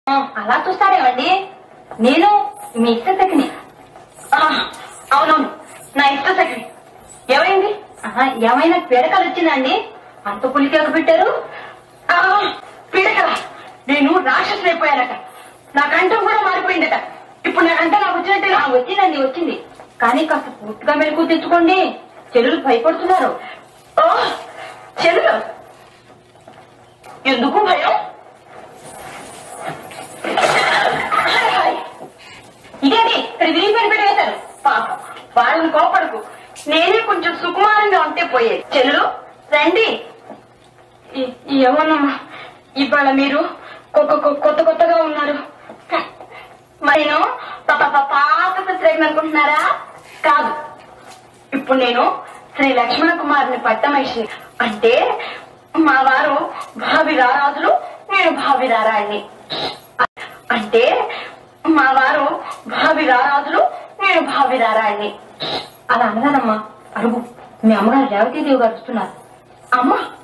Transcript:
ఆ, అలా చూస్తారేమండి నేను మీ ఇష్ట సఖిని అవునవును నా ఇష్ట సఖిని ఏమైంది ఆహా, ఏమైనా పీడకలు వచ్చిందండి అంత పులికేక పెట్టారు ఆ, పీడకల నేను రాక్షసులు అయిపోయానట నా కంఠం కూడా మారిపోయిందట ఇప్పుడు నా కంఠం నాకు వచ్చినట్టు ఆ, వచ్చిందండి వచ్చింది కానీ కాస్త పూర్తిగా మెలకు తెచ్చుకోండి చెల్లెలు భయపడుతున్నారు ఓ చెల్లెలు ఎందుకు భయం హాయ్, హాయ్. ఇదేంటి ఇక్కడ విరిగిపోయిన పెట్టి వేశారు పాపం వాళ్ళని కోపడకు నేనే కొంచెం సుకుమారంగా ఉంటే పోయేది చెల్లు రండి ఈ- ఏమోనమ్మా ఇవాళ మీరు కొత్త కొత్త- కొత్త కొత్తగా ఉన్నారు నేను పాప పాత ప్రత్యేకం అనుకుంటున్నారా కాదు ఇప్పుడు నేను శ్రీ లక్ష్మణ కుమారుని పట్టమహిషి అంటే మా వారు భావి రారాజులు నేను భావి రారాణి అంటే మా వారు భావి రారాజులు నేను భావి రారాణి అలా అనగానమ్మా అరుగు మీ అమ్మగారు రేవతీదేవి గారు వస్తున్నారు అమ్మ